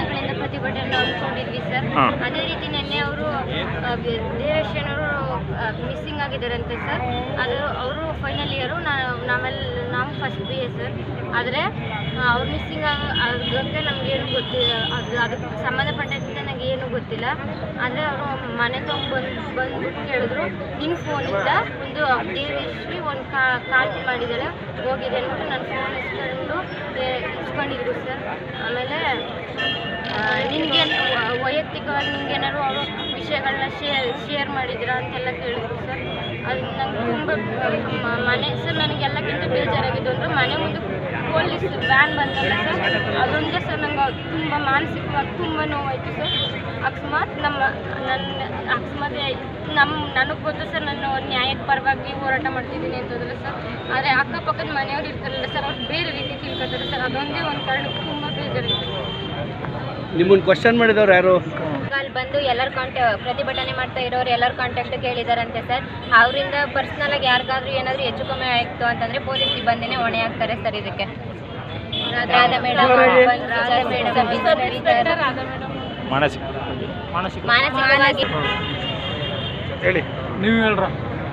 ದಿನಗಳಿಂದ ಪ್ರತಿಭಟನೆ ಹಮ್ಮಿಕೊಂಡಿದ್ವಿ ಸರ್ ಹಾ. ಅದೇ ರೀತಿ ನಿನ್ನೆ ಅವರು ದೇವೇಶನವರು ಮಿಸ್ಸಿಂಗ್ ಆಗಿದ್ದಾರಂತೆ ಸರ್ ಅದು ಅವರು ಫೈನಲ್ ಇಯರು ನಾವೆಲ್ಲ ನಾವು ಫಸ್ಟ್ ಬಿ ಎ ಸರ್ ಆದರೆ ಅವ್ರು ಮಿಸ್ಸಿಂಗ್ ಆಗೋಕ್ಕೆ ನಮಗೇನು ಗೊತ್ತಿಲ್ಲ ಅದು ಅದಕ್ಕೆ ಸಂಬಂಧಪಟ್ಟಂತೆ ನನಗೆ ಏನು ಗೊತ್ತಿಲ್ಲ ಆದರೆ ಅವರು ಮನೆ ತಗೊಂಡು ಬಂದು ಬಂದ್ಬಿಟ್ಟು ಕೇಳಿದ್ರು ನಿನ್ನ ಫೋನಿಂದ ಒಂದು ದೇವೇಶ್ರೀ ಒಂದು ಕಾಲ್ ಮಾಡಿದ್ದಾಳೆ ಹೋಗಿದೆ ಅಂದ್ಬಿಟ್ಟು ನನ್ನ ಫೋನ್ ಇಸ್ಕೊಂಡು ಏ- ಇಸ್ಕೊಂಡಿದ್ರು ಸರ್ ಆಮೇಲೆ ನಿನಗೆ ವೈಯಕ್ತಿಕವಾಗಿ ನಿಂಗೇನಾದ್ರು ಅವರು ವಿಷಯಗಳನ್ನ ಶೇರ್ ಶೇರ್ ಮಾಡಿದ್ದೀರಾ ಅಂತೆಲ್ಲ ಕೇಳಿದ್ರು ಸರ್ ಅದು ನಂಗೆ ತುಂಬ ಮ- ಮನೆ ಸರ್ ನನಗೆಲ್ಲಕ್ಕಿಂತ ಬೇಜಾರಾಗಿದ್ದು ಅಂದರೆ ಮನೆ ಮುಂದೆ ಪೊಲೀಸ್ ವ್ಯಾನ್ ಬಂದಲ್ಲ ಸರ್ ಅದೊಂದೇ ಸರ್ ನಂಗೆ ತುಂಬ ಮಾನಸಿಕವಾಗಿ ತುಂಬ ನೋವಾಯಿತು ಸರ್ ಅಕಸ್ಮಾತ್ ನಮ್ಮ ನನ್ನ ಅಕಸ್ಮಾತ್ ನಮ್ಮ ನನಗೆ ಗೊತ್ತು ಸರ್ ನಾನು ನ್ಯಾಯಕ್ಕೆ ಪರವಾಗಿ ಹೋರಾಟ ಮಾಡ್ತಿದ್ದೀನಿ ಅಂತಂದ್ರೆ ಸರ್ ಆದರೆ ಅಕ್ಕಪಕ್ಕದ ಮನೆಯವ್ರು ಇರ್ತಾರಲ್ಲ ಸರ್ ಅವ್ರು ಬೇರೆ ರೀತಿ ತಿಳ್ಕೊತಾರೆ ಸರ್ ಅದೊಂದೇ ಒಂದು ಕಾರಣಕ್ಕೆ ತುಂಬ ಬೇಜಾರಿದೆ ನಿಮ್ಮನ್ನು ಕ್ವಶನ್ ಮಾಡಿದವ್ರು ಯಾರು ಅಲ್ಲಿ ಬಂದು ಎಲ್ಲರ ಕಾಂಟ್ಯಾ ಪ್ರತಿಭಟನೆ ಮಾಡ್ತಾ ಇರೋರು ಎಲ್ಲರ ಕಾಂಟ್ಯಾಕ್ಟ್ ಕೇಳಿದಾರಂತೆ ಸರ್ ಅವರಿಂದ ಪರ್ಸ್ನಲ್ ಆಗಿ ಯಾರಿಗಾದ್ರೂ ಏನಾದರೂ ಹೆಚ್ಚು ಕಮ್ಮಿ ಆಯಿತು ಅಂತಂದರೆ ಪೊಲೀಸ್ ಸಿಬ್ಬಂದಿನೇ ಹೊಣೆ ಆಗ್ತಾರೆ ಸರ್ ಇದಕ್ಕೆ ರಾಧಾ ಮೇಡಮ್ ರಾಧಾ ಮೇಡಮ್ ಮಾನಸಿಕ ಮಾನಸಿಕವಾಗಿ ಹೇಳಿ ನೀವು ಹೇಳ್ರ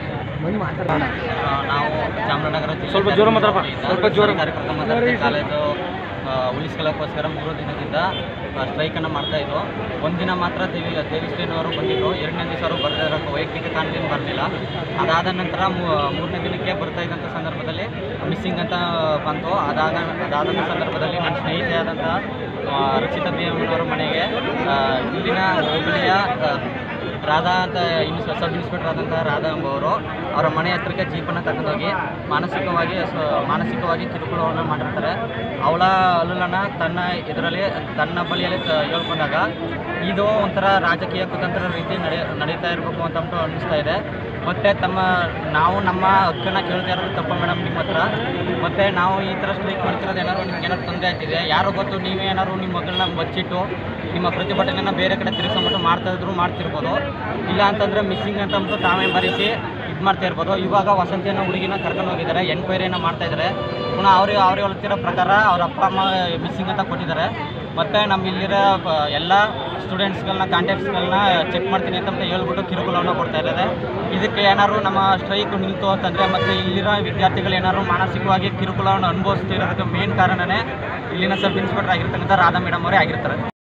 ನಾವು ಚಾಮರಾಜನಗರ ಜಿಲ್ಲೆ ಸ್ವಲ್ಪ ಜೋರ ಮಾತಾಡಪ್ಪ. ಸ್ವಲ್ಪ ಜೋರ. ಸರ್ಕಾರಿ ಪ್ರಥಮ ದರ್ಜೆ ಕಾಲೇಜು ಆ, ಉಳಿಸ್ಕೊಳ್ಳೋಕ್ಕೋಸ್ಕರ ಮೂರು ದಿನದಿಂದ ಸ್ಟ್ರೈಕನ್ನು ಮಾಡ್ತಾ ಇದ್ರು ಒಂದಿನ ಮಾತ್ರ ದೇವಿ ದೇವಿಶ್ರೀನವರು ಬಂದಿದ್ರು ಎರಡನೇ ದಿವಸ ಅವರು ಬರ್ದಿರೋಕ್ಕೆ ವೈಯಕ್ತಿಕ ಕಾರಣದಿಂದ ಬರಲಿಲ್ಲ ಅದಾದ ನಂತರ ಮೂ- ಮೂರನೇ ದಿನಕ್ಕೆ ಬರ್ತಾ ಇದ್ದಂಥ ಸಂದರ್ಭದಲ್ಲಿ ಮಿಸ್ಸಿಂಗ್ ಅಂತ ಬಂತು ಅದಾದ ಅದಾದಂಥ ಸಂದರ್ಭದಲ್ಲಿ ನನ್ನ ಸ್ನೇಹಿತೆಯಾದಂಥ ಆ, ರಕ್ಷಿತಾ ದೇವನವರ ಮನೆಗೆ ಆ, ಇಲ್ಲಿನ ಹುಬ್ಬಳ್ಳಿಯ ಆ, ರಾಧಾ ಅಂತ ಇನ್ಸ್ ಸಬ್ ಇನ್ಸ್ಪೆಕ್ಟರ್ ಆದಂತಹ ರಾಧಾ ಎಂಬುವರು ಅವರ ಮನೆ ಹತ್ರಕ್ಕೆ ಜೀಪನ್ನು ತಗೊಂಡೋಗಿ ಮಾನಸಿಕವಾಗಿ ಸ್ವ ಮಾನಸಿಕವಾಗಿ ಕಿರುಕುಳವನ್ನು ಮಾಡಿರ್ತಾರೆ ಅವಳ ಅಲುಲನ ತನ್ನ ಇದರಲ್ಲಿ ತನ್ನ ಬಳಿಯಲ್ಲಿ ತ- ಹೇಳ್ಕೊಂಡಾಗ ಇದು ಒಂಥರ ರಾಜಕೀಯ ಕುತಂತ್ರ ರೀತಿ ನಡೆ ನಡೀತಾ ಇರಬೇಕು ಅಂತ ಅಂದ್ಬಿಟ್ಟು ಅನ್ನಿಸ್ತಾ ಇದೆ ಮತ್ತು ತಮ್ಮ ನಾವು ನಮ್ಮ ಹಕ್ಕನ್ನು ಕೇಳ್ತಾ ಇರೋದು ತಪ್ಪ ಮೇಡಮ್ ನಿಮ್ಮ ಹತ್ರ ಮತ್ತು ನಾವು ಈ ಥರ ಸ್ಟ್ರೈಕ್ ಮಾಡ್ತಿರೋದು ಏನಾದ್ರು ನಿಮ್ಗೆ ಏನಾದ್ರು ತೊಂದರೆ ಆಗ್ತಿದೆ ಯಾರೋ ಗೊತ್ತು ನೀವೇ ಏನಾದ್ರು ನಿಮ್ಮ ಮಗಳನ್ನ ಬಚ್ಚಿಟ್ಟು ನಿಮ್ಮ ಪ್ರತಿಭಟನೆನ ಬೇರೆ ಕಡೆ ತಿರುಗಿಸ್ಬಿಟ್ಟು ಮಾಡ್ತಾ ಇದ್ರು ಮಾಡ್ತಿರ್ಬೋದು ಇಲ್ಲ ಅಂತಂದರೆ ಮಿಸ್ಸಿಂಗ್ ಅಂತ ಅಂದ್ಬಿಟ್ಟು ತಾವೇ ಬರೆಸಿ ಇದು ಮಾಡ್ತಾ ಇರ್ಬೋದು ಇವಾಗ ವಸಂತಿಯನ್ನು ಹುಡುಗಿನ ಕರ್ಕೊಂಡು ಹೋಗಿದ್ದಾರೆ ಎನ್ಕ್ವೈರಿಯನ್ನು ಮಾಡ್ತಾ ಇದ್ದಾರೆ ಪುನಃ ಅವ್ರಿಗೆ ಅವ್ರಿಗೆ ಹೇಳ್ತಿರೋ ಪ್ರಕಾರ ಅವ್ರ ಅಪ್ಪ ಅಮ್ಮ ಮಿಸ್ಸಿಂಗ್ ಅಂತ ಕೊಟ್ಟಿದ್ದಾರೆ ಮತ್ತು ನಮ್ಮ ಇಲ್ಲಿರೋ ಪ- ಎಲ್ಲ ಸ್ಟೂಡೆಂಟ್ಸ್ಗಳನ್ನ ಕಾಂಟ್ಯಾಕ್ಟ್ಸ್ಗಳನ್ನ ಚೆಕ್ ಮಾಡ್ತೀನಿ ಅಂತ ಅಂತ ಹೇಳ್ಬಿಟ್ಟು ಕಿರುಕುಳವನ್ನು ಕೊಡ್ತಾ ಇದ್ದಾರೆ ಇದಕ್ಕೆ ಏನಾದ್ರು ನಮ್ಮ ಸ್ಟ್ರೈಕ್ ನಿಲ್ತು ಅಂತಂದರೆ ಮತ್ತು ಇಲ್ಲಿರೋ ವಿದ್ಯಾರ್ಥಿಗಳು ಏನಾದ್ರು ಮಾನಸಿಕವಾಗಿ ಕಿರುಕುಳವನ್ನು ಅನುಭವಿಸ್ತಿರೋದಕ್ಕೆ ಮೇನ್ ಕಾರಣನೇ ಇಲ್ಲಿನ ಸಬ್ ಇನ್ಸ್ಪೆಕ್ಟರ್ ಆಗಿರ್ತಕ್ಕಂಥ ರಾಧಾ ಮೇಡಮ್ ಅವರೇ ಆಗಿರ್ತಾರೆ